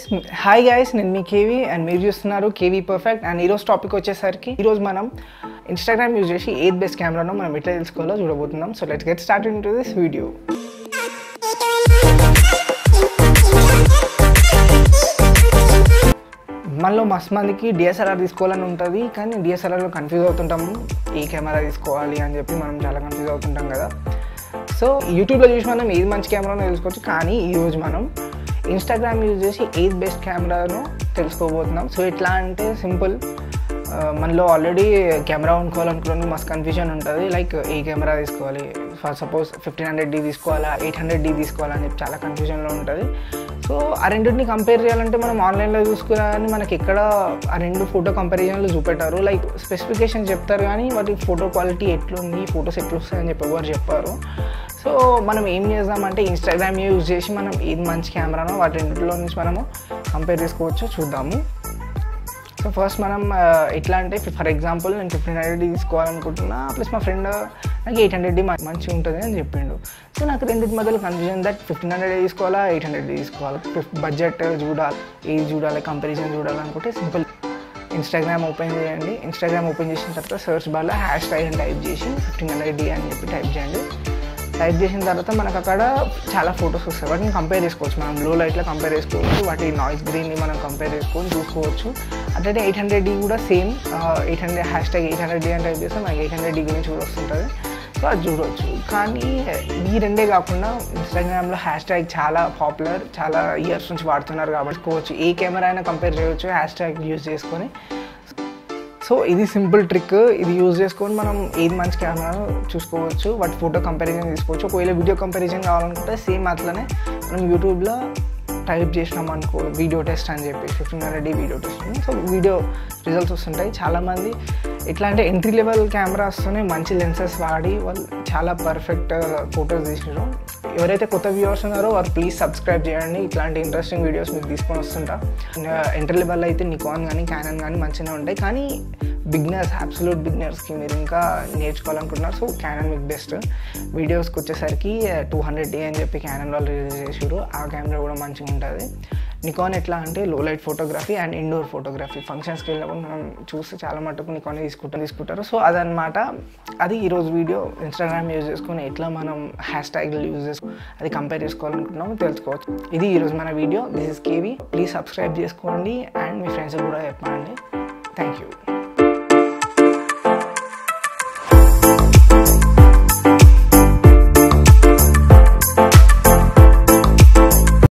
hi guys నేను మీ KV and మీరు చూస్తున్నారు కేవీ పర్ఫెక్ట్ అండ్ ఈరోజు టాపిక్ వచ్చేసరికి ఈరోజు మనం ఇన్స్టాగ్రామ్ యూజ్ చేసి ఏది బెస్ట్ కెమెరానో మనం ఎట్లా తెలుసుకోవాలో చూడబోతున్నాం so let's get start into this video మనలో మస్తు మందికి డిఎస్ఎల్ఆర్ తీసుకోవాలని ఉంటుంది కానీ డిఎస్ఎల్ఆర్లో కన్ఫ్యూజ్ అవుతుంటాము ఏ కెమెరా తీసుకోవాలి అని చెప్పి మనం చాలా కన్ఫ్యూజ్ అవుతుంటాం కదా సో యూట్యూబ్లో చూసి మనం ఏది మంచి కెమెరానో తెలుసుకోవచ్చు కానీ ఈరోజు మనం ఇన్స్టాగ్రామ్ యూజ్ చేసి ఏది బెస్ట్ కెమెరానో తెలుసుకోబోతున్నాం సో ఎట్లా అంటే సింపుల్ మనలో ఆల్రెడీ కెమెరా కొనుక్కోవాలనుకున్న మస్తు కన్ఫ్యూజన్ ఉంటుంది లైక్ ఏ కెమెరా తీసుకోవాలి for suppose fifteen hundred D తీసుకోవాలా ఎయిట్ హండ్రెడ్ డీ తీసుకోవాలా అని చెప్పి చాలా కన్ఫ్యూజన్లో ఉంటుంది సో ఆ రెండింటిని కంపేర్ చేయాలంటే మనం ఆన్లైన్లో చూసుకుని మనకి ఎక్కడ ఆ రెండు ఫోటో కంపారిజన్లు చూపెట్టారు లైక్ స్పెసిఫికేషన్ చెప్తారు కానీ వాటి ఫోటో క్వాలిటీ ఎట్లుంది ఫొటోస్ ఎట్లా వస్తాయని చెప్పి ఎవరు చెప్పారు సో మనం ఏం చేద్దామంటే ఇన్స్టాగ్రామ్ యూజ్ చేసి మనం ఏది మంచి కెమెరానో వాటి రెండింటిలో నుంచి మనము కంపేర్ చేసుకోవచ్చు చూద్దాము సో ఫస్ట్ మనం ఎట్లా అంటే ఫర్ ఎగ్జాంపుల్ నేను ఫిఫ్టీన్ హండ్రెడ్ తీసుకోవాలనుకుంటున్నా ప్లస్ మా ఫ్రెండ్ నాకు ఎయిట్ హండ్రెడ్ మంచిగా ఉంటుంది అని చెప్పిండు సో నాకు రెండింటి మధ్యలో కన్ఫ్యూజన్ దట్ ఫిఫ్టీన్ హండ్రెడ్ తీసుకోవాలా ఎయిట్ హండ్రెడ్ తీసుకోవాలా బడ్జెట్ చూడాలి ఏది చూడాలి కంపారిజన్ చూడాలనుకుంటే సింపుల్ ఇన్స్టాగ్రామ్ ఓపెన్ చేయండి ఇన్స్టాగ్రామ్ ఓపెన్ చేసిన తర్వాత సర్చ్ బార్లో హ్యాష్ ట్యాగ్ అని టైప్ చేసి ఫిఫ్టీన్ హండ్రెడ్ డి అని చెప్పి టైప్ చేయండి టైప్ చేసిన తర్వాత మనకు అక్కడ చాలా ఫొటోస్ వస్తాయి వాటిని కంపేర్ చేసుకోవచ్చు మనం లో లైట్లో కంపేర్ చేసుకోవచ్చు వాటి నాయిస్ గ్రీన్ని మనం కంపేర్ చేసుకొని చూసుకోవచ్చు అట్లనే ఎయిట్ హండ్రెడ్ డి కూడా same eight hundred hash tag eight hundred D అని టైప్ చేస్తే మనకి ఎయిట్ హండ్రెడ్ డి గురించి కూడా వస్తుంటుంది సో అది చూడవచ్చు కానీ ఈ రెండే కాకుండా ఇన్స్టాగ్రామ్లో హ్యాష్ ట్యాగ్ చాలా పాపులర్ చాలా ఇయర్స్ నుంచి వాడుతున్నారు కాబట్టి కోవచ్చు ఏ కెమెరా అయినా కంపేర్ చేయవచ్చు హ్యాష్ ట్యాగ్ యూజ్ చేసుకొని సో ఇది సింపుల్ ట్రిక్ ఇది యూజ్ చేసుకొని మనం ఏది మంచి కెమెరా చూసుకోవచ్చు వాటి ఫోటో కంపారిజన్ తీసుకోవచ్చు ఒకవేళ వీడియో కంపారిజన్ కావాలనుకుంటే సేమ్ అట్లనే మనం యూట్యూబ్లో టైప్ చేసినాం అనుకో వీడియో టెస్ట్ అని చెప్పి fifteen hundred video test so video results వస్తుంటాయి చాలామంది ఎట్లా అంటే ఎంట్రీ లెవెల్ కెమెరాస్తోనే మంచి లెన్సెస్ వాడి వాళ్ళు చాలా పర్ఫెక్ట్ ఫొటోస్ తీసినారు ఎవరైతే కొత్త వ్యూవర్స్ ఉన్నారో వారు ప్లీజ్ సబ్స్క్రైబ్ చేయండి ఇట్లాంటి ఇంట్రెస్టింగ్ వీడియోస్ మీకు తీసుకొని వస్తుంటా ఎంట్రీ లెవెల్ అయితే నికాన్ కానీ క్యానన్ కానీ మంచిగా ఉంటాయి కానీ బిగినర్స్ అబ్సల్యూట్ బిగినర్స్కి మీరు ఇంకా నేర్చుకోవాలనుకుంటున్నారు సో క్యానన్ మీకు బెస్ట్ వీడియోస్కి వచ్చేసరికి టూ హండ్రెడ్ డే అని చెప్పి క్యానన్ వాళ్ళు రిలీజ్ చేసారు ఆ కెమెరా కూడా మంచిగా ఉంటుంది నికాన్ ఎట్లా అంటే low light photography and indoor photography ఫంక్షన్స్కి వెళ్ళినప్పుడు మనం చూస్తే చాలా మటుకు నికాన్ తీసుకుంటారు తీసుకుంటారు సో అదనమాట అది ఈరోజు వీడియో ఇన్స్టాగ్రామ్ యూజ్ చేసుకొని ఎట్లా మనం హ్యాష్ ట్యాగ్లు యూజ్ చేసుకుని అది కంపేర్ చేసుకోవాలనుకుంటున్నామో తెలుసుకోవచ్చు ఇది ఈరోజు మన video this is KV please subscribe చేసుకోండి అండ్ మీ ఫ్రెండ్స్ కూడా చెప్పండి థ్యాంక్ యూ